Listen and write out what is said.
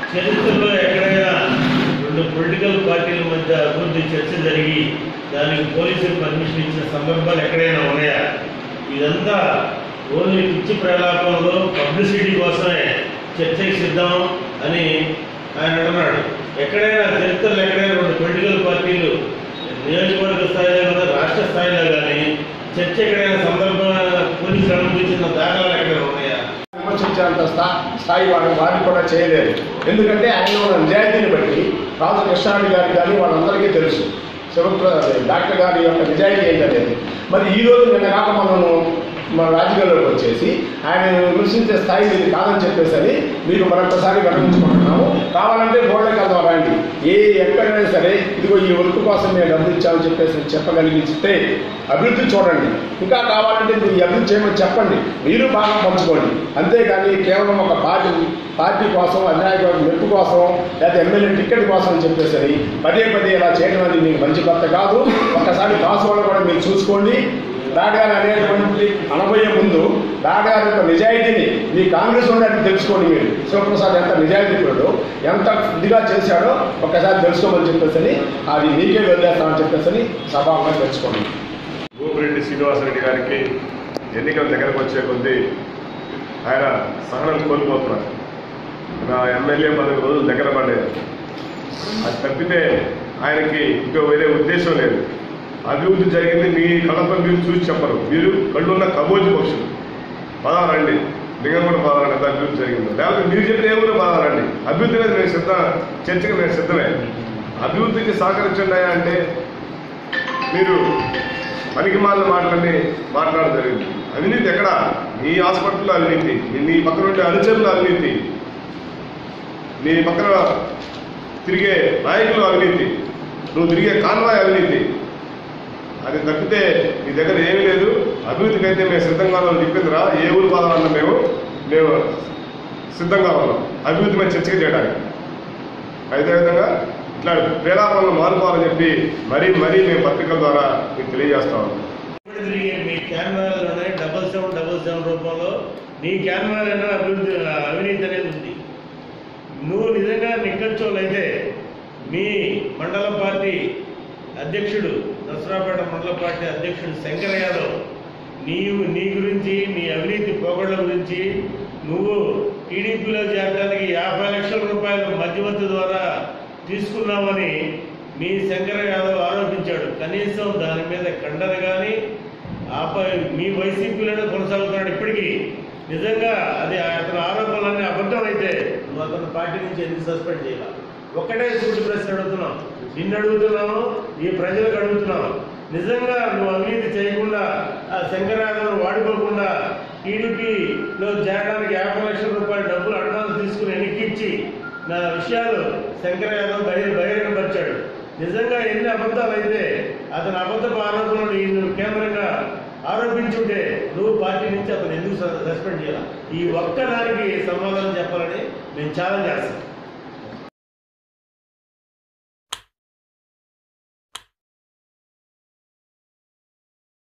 చరిత్రలో ఎక్కడైనా రెండు పొలిటికల్ పార్టీల మధ్య అభివృద్ధి చర్చ జరిగి దానికి పోలీసులు పర్మిషన్ ఇచ్చిన సందర్భాలు ఎక్కడైనా ఉన్నాయా ఇదంతా ఓన్లీ పిచ్చి ప్రలాపంలో పబ్లిసిటీ కోసమే చర్చకి సిద్ధం అని ఆయన అంటున్నాడు ఎక్కడైనా చరిత్రలో ఎక్కడైనా రెండు పొలిటికల్ పార్టీలు నియోజకవర్గ స్థాయిలో కానీ రాష్ట్ర స్థాయిలో కానీ చర్చ ఎక్కడైనా సందర్భమైన పోలీసులు అనుమతించిన దాఖలాలు ఎక్కడైనా ఉన్నాయా విమర్శించేంత స్థా స్థాయి వాడు వారిని కూడా చేయలేరు ఎందుకంటే ఆయన ఉన్న నిజాయితీని బట్టి రాజు కృష్ణారెడ్డి గారికి కానీ వాళ్ళందరికీ తెలుసు శివప్ర డాక్టర్ గారి యొక్క నిజాయితీ ఏంటనేది మరి ఈ రోజు నిన్న కాక మనము మన రాజకీయాల్లోకి వచ్చేసి ఆయన విమర్శించే స్థాయి ఇది కాదని చెప్పేసి మీరు మరొకసారి గమనించుకుంటున్నాము కావాలంటే బోర్డుకి వెళ్దాం రండి ఏ ఎక్కడైనా సరే ఇదిగో ఈ వర్క్ కోసం మేము డబ్బులు ఇచ్చామని చెప్పేసి చెప్పగలిగిస్తే అభివృద్ధి చూడండి ఇంకా కావాలంటే మీరు ఈ అభివృద్ధి చేయమని చెప్పండి మీరు బాగా పంచుకోండి అంతేగాని కేవలం ఒక పార్టీ పార్టీ కోసం అధినాయక మెప్పు కోసం లేదా ఎమ్మెల్యే టికెట్ కోసం అని చెప్పేసి పదే పదే ఇలా చేయడం అనేది మీకు మంచి కొత్త కాదు ఒక్కసారి కాసు వాళ్ళు కూడా మీరు చూసుకోండి డాడారు అనేటువంటి అనబోయే ముందు డాడారు యొక్క నిజాయితీని మీ కాంగ్రెస్ ఉండని తెలుసుకోండి మీరు శివప్రసాద్ ఎంత నిజాయితీపరుడు ఎంత ఇదిగా చేశాడో ఒక్కసారి తెలుసుకోమని చెప్పేసి అది మీకే వదిలేస్తామని చెప్పేసి సభాగా తెలుసుకోండి గోపిరెడ్డి శ్రీనివాసరెడ్డి గారికి ఎన్నికల దగ్గరకు వచ్చే కొద్దీ ఆయన సహనం కోల్పోతున్నారు నా ఎమ్మెల్యే పదవి రోజులు దగ్గర పడలేదు అది తప్పితే ఆయనకి ఇంకో వేరే ఉద్దేశం లేదు అభివృద్ధి జరిగింది మీ కళ్ళతో మీరు చూసి చెప్పరు మీరు కళ్ళున్న కబోజి పక్షులు పదాలండి నిజంగా కూడా పదాలండి ఎంత అభివృద్ధి జరిగిందో లేకపోతే మీరు చెప్పిన ఏ ఊరు పదాలండి అభివృద్ధి మీద నేను సిద్ధ చర్చకు నేను సిద్ధమే అభివృద్ధికి సహకరించండి అయ్యా అంటే మీరు పనికి మాలిన మాటలన్నీ మాట్లాడడం జరిగింది అవినీతి ఎక్కడ నీ హాస్పిటల్లో అవినీతి నీ- నీ పక్కన ఉండే అనుచరులు అవినీతి నీ పక్కన తిరిగే నాయకులు అవినీతి నువ్వు తిరిగే కాన్వాయ్ అవినీతి అది తప్పితే నీ దగ్గర ఏమీ లేదు అభివృద్ధికి అయితే మేము సిద్ధంగా ఉన్నాం చెప్పిందిరా ఏ ఊరు బాధాలన్నా మేము మేము సిద్ధంగా ఉన్నాం అభివృద్ధి మీద చర్చగా చేయడానికి అదేవిధంగా ఇట్లా ప్రేలాపనలు మానుకోవాలని చెప్పి మరీ మరీ మేము పత్రికల ద్వారా మీకు తెలియజేస్తా ఉన్నాం ఇప్పుడు తిరిగి మీ క్యాన్వాలోనే డబల్ సెవెన్ డబల్ సెవెన్ రూపంలో నీ క్యాన్వాలోనే అభివృద్ధి అవినీతి అనేది ఉంది నువ్వు నిజంగా నిక్కచ్చోలైతే మీ మండల పార్టీ అధ్యక్షుడు దసరాపేట మండల పార్టీ అధ్యక్షుడు శంకర్ యాదవ్ నీవు నీ గురించి నీ అవినీతి పోగొళ్ళ గురించి నువ్వు టీడీపీలో చేరడానికి యాభై లక్షల రూపాయలు మధ్యవర్తి ద్వారా తీసుకున్నామని మీ శంకర యాదవ్ ఆరోపించాడు కనీసం దాని మీద ఖండన కానీ ఆపై మీ వైసీపీలోనే కొనసాగుతున్నాడు ఇప్పటికీ నిజంగా అది అతని ఆరోపణలన్నీ అబద్ధం అయితే నువ్వు అతని పార్టీ నుంచి ఎందుకు సస్పెండ్ చేయాలి ఒక్కటే సూటి ప్రశ్న అడుగుతున్నాం నిన్ను అడుగుతున్నాము ఈ ప్రజలకు అడుగుతున్నాము నిజంగా నువ్వు అవినీతి చేయకుండా ఆ శంకర్ యాదవ్ వాడుకోకుండా టీడీపీలో చేరడానికి యాభై లక్షల రూపాయల డబ్బులు అడ్వాన్స్ తీసుకుని ఎన్నికిచ్చి నా విషయాలు శంకర్ యాదవ్ బహిర్ బహిరంగపరిచాడు నిజంగా ఎన్ని అబద్ధాలు అయితే అతని అబద్ధపు ఆరోపణలు ఈ నువ్వు కేంద్రంగా ఆరోపించుంటే నువ్వు పార్టీ నుంచి అతను ఎందుకు సస్పెండ్ చేయాలి ఈ ఒక్క దానికి సమాధానం చెప్పాలని మేము ఛాలెంజ్ చేస్తాం